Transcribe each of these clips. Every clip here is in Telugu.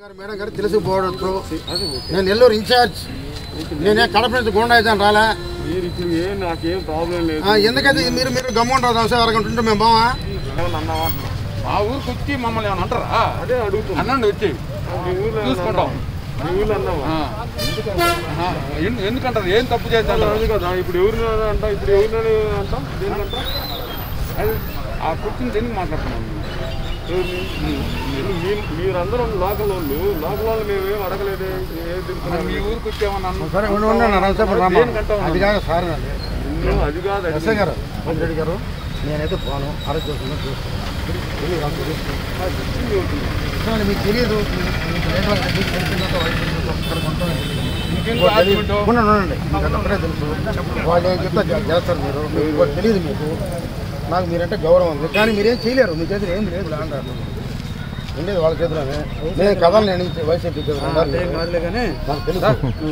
గారు మేడం గారు తెలిసిపోవచ్చు నేను నెల్లూరు ఇన్ఛార్జ్ నేనే కడప నుంచి గుండా అయితే రాలే మీరు ఇప్పుడు ఏం నాకేం ప్రాబ్లం లేదు ఆ, ఎందుకైతే మీరు మీరు గమ్ముంటారు సార్ అరగంట ఉంటే మేము బావా ఏమన్నా అన్నావా మా ఊరికి వచ్చి మమ్మల్ని ఏమన్నా అంటారా అదే అడుగుతున్నా అన్నండి వచ్చి మీ ఊర్లో ఏమన్నా చూసుకుంటాం. అన్నావా? మీ ఊర్లో అన్నావా ఆ. ఆహా. ఎందు- ఎందుకంటారు ఏం తప్పు చేశారు అది కదా ఇప్పుడు ఎవరినైనా అంట ఇప్పుడు ఎవరినైనా అంటాం దేనికంట అది ఆ కూర్చుని దేనికి మాట్లాడుతున్నాం ఎవరిని? మీరు- మీరు- మీరందరూ లోకల్ వాళ్ళు లోకల్ వాళ్ళు మేమేం అడగలేదు ఏం మరి తిరుగుతున్నాం మీ ఊరికి వచ్చేమన్నా అన్నాం సరే ఉండి ఉండి నా రాసేపు రామా దేనికంటే అది కాదు సార్ నాది. ఎన్నో అది కాదు అది. ఎస్ఐ గారు రెడ్డి గారు నేనైతే పోను ఆరోగ్య చూసుకున్నా చూస్తాను తెలియదు అంత చూసుకున్నాను మీకు తెలియదు మీకు రేఖల రెడ్డి తెలిసిందంతా వైట్ తెలిసిందంతా ఒక్కడికి ఉంటామని తెలియదు. ఇంకెందుకు ఆర్గ్యుమెంట్ ఉండండి, ఉండండి. మీకు అది ఒక్కటే తెలుసు వాళ్ళు ఏం చెప్తే చే- చేస్తారు మీరు మీకు కూడా తెలియదు మీకు నాకు మీరంటే గౌరవం ఉంది కానీ మీరేం చేయలేరు మీ చేతిలో ఏం లేదు ల్యాండ్ ఆర్డర్. ఉండేది వాళ్ళ చేతిలోనే నేను కథలు నేను ఇచ్చే వైసీపీ చేతిలో ఉండాలి మీరు. నాకు తెలుసు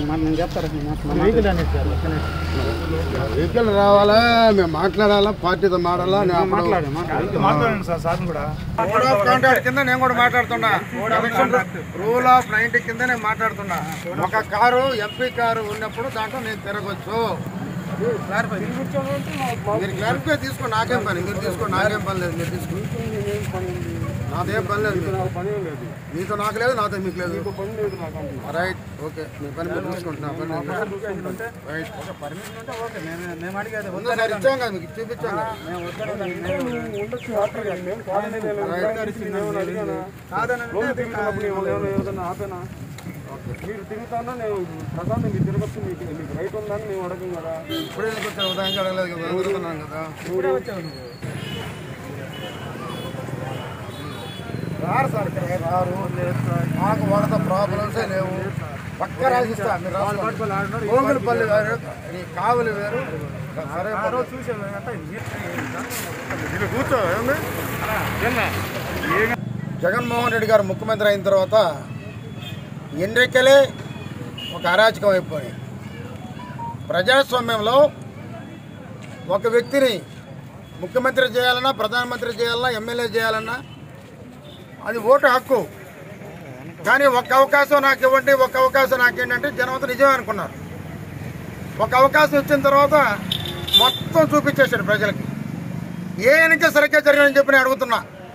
వెహికల్ రావాలా మేము మాట్లాడాలా పార్టీతో మాట్లాడాలా నేను అప్పుడు కోడ్ ఆఫ్ కాంటాక్ట్ కింద నేను కూడా మాట్లాడుతున్నా రూల్ ఆఫ్ నైన్టీ కింద నేను మాట్లాడుతున్నా ఒక కారు ఎంపీ కారు ఉన్నప్పుడు దాంట్లో నేను తిరగొచ్చు మీరు క్లారిఫై తీసుకో నాకేం పని మీరు తీసుకో నాకేం పని లేదు మీరు తీసుకో నాదేం పని లేదు మీరు. నాకు పని ఏం లేదు మీతో నాకు లేదు నాతో మీకు లేదు మీకు పని లేదు నాకు అంటున్నా. రైట్ ఓకే మీ పని మీరు తీసుకుంటున్నా పని లేదు. రైట్ ఉందా సార్ ఇచ్చాం కదా మీకు చూపించాం కదా ఉండొచ్చు హ్యాపీగా. నేను కాదని నేను ఏమన్నా అడిగానా? రోజు తిరుగుతున్నప్పుడు ఏమన్నా ఏమన్నా ఏదైనా ఆపేనా? మీరు తిరుగుతానా నేను ప్రశాంతం మీరు తిరగచ్చు మీకు మీకు రైట్ ఉందని మేము అడగం కదా ఇప్పుడే ఎందుకు వచ్చారు ఉదయం అడగలేదు కదా అడుగుతున్నాను కదా రారు సార్ ఇక్కడ రారు మాకు వరద ప్రాబ్లమ్సే లేవు పక్క రాసిస్తా మీరు రాసుకోండి. గోగులపల్లి వేరు ఈ కావులు వేరు సరే కూర్చో జగన్మోహన్ రెడ్డి గారు ముఖ్యమంత్రి అయిన తర్వాత ఎన్నికలే ఒక అరాచకం అయిపోయి ప్రజాస్వామ్యంలో ఒక వ్యక్తిని ముఖ్యమంత్రి చేయాలన్నా ప్రధానమంత్రి చేయాలన్నా ఎమ్మెల్యే చేయాలన్నా అది ఓటు హక్కు కానీ ఒక అవకాశం నాకు ఇవ్వండి ఒక అవకాశం నాకు ఏంటంటే జనమంతా నిజమే అనుకున్నారు ఒక అవకాశం ఇచ్చిన తర్వాత మొత్తం చూపించేశాడు ప్రజలకి ఏ ఎన్నిక సరిగ్గా జరిగిందని చెప్పి నేను అడుగుతున్నా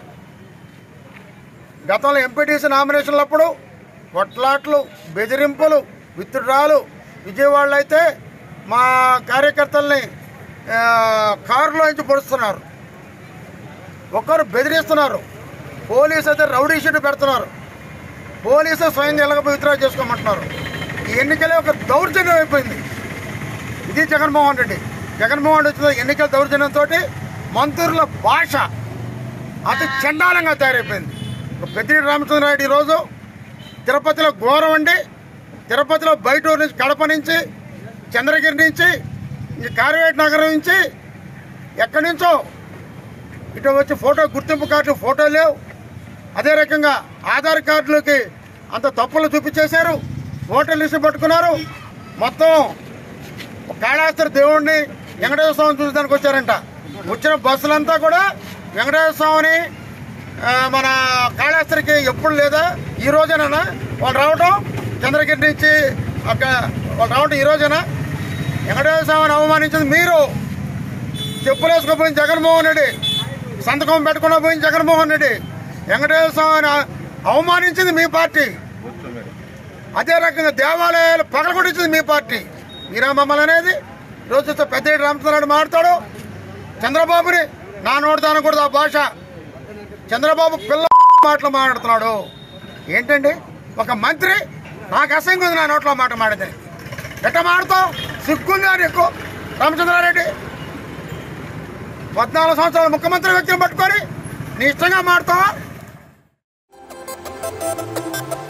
గతంలో ఎంపీటీసీ నామినేషన్లప్పుడు కొట్లాట్లు బెదిరింపులు విత్డ్రాలు విజయవాడలో అయితే మా కార్యకర్తల్ని ఆ, కారులో నుంచి పొడుస్తున్నారు ఒక్కరు బెదిరిస్తున్నారు పోలీసు అయితే రౌడీ షీట్ పెడుతున్నారు పోలీసు స్వయంగా ఎలాగపోయి విత్డ్రా చేసుకోమంటున్నారు ఈ ఎన్నికలే ఒక దౌర్జన్యం అయిపోయింది ఇది జగన్మోహన్ రెడ్డి జగన్మోహన్ రెడ్డి వచ్చిన ఎన్నికల దౌర్జన్యంతో మంత్రుల భాష అతి చండాలంగా తయారైపోయింది ఒక పెద్దిరెడ్డి రామచంద్రారెడ్డి ఈరోజు తిరుపతిలో ఘోరం అండి తిరుపతిలో బయట ఊరు నుంచి కడప నుంచి చంద్రగిరి నుంచి ఇంక కార్వేట్ నగరం నుంచి ఎక్కడి నుంచో ఇటు వచ్చి ఫోటో గుర్తింపు కార్డు ఫోటో లేవు అదే రకంగా ఆధార్ కార్డులకి అంత తప్పులు చూపించేశారు ఓటర్ లిస్టు పట్టుకున్నారు మొత్తం కాళాస్త్రి దేవుడిని వెంకటేశ్వర స్వామిని చూసడానికి వచ్చారంట వచ్చిన బస్సులంతా కూడా వెంకటేశ్వర స్వామిని ఆ, మన కాళాస్త్రికి ఎప్పుడు లేదా ఈ రోజేనా వాళ్ళు రావటం చంద్రగిరి నుంచి అక్కడ వాళ్ళు రావటం ఈ రోజేనా వెంకటేశ్వర స్వామిని అవమానించింది మీరు చెప్పులేసుకుపోయిన జగన్మోహన్ రెడ్డి సంతకం పెట్టకుండా పోయిన జగన్మోహన్ రెడ్డి వెంకటేశ్వర స్వామిని అవమానించింది మీ పార్టీ అదే రకంగా దేవాలయాలు పగలగొట్టించింది మీ పార్టీ మీరా మమ్మల్ని అనేది రోజు చూస్తే పెద్ద రామచంద్రరాడు మాట్లాడు చంద్రబాబుని నా నోడుతాను కూడా ఆ భాష చంద్రబాబు పిల్ల మాటలు మాట్లాడుతున్నాడు ఏంటండి ఒక మంత్రి నాకు అసహ్యంగా ఉంది నా నోట్లో మాట మాడితే ఎట్ట మాడతావు సిగ్గుందా నీకు రామచంద్రారెడ్డి పద్నాలుగు సంవత్సరాల ముఖ్యమంత్రి వ్యక్తిని పట్టుకొని నీ ఇష్టంగా మాడతావా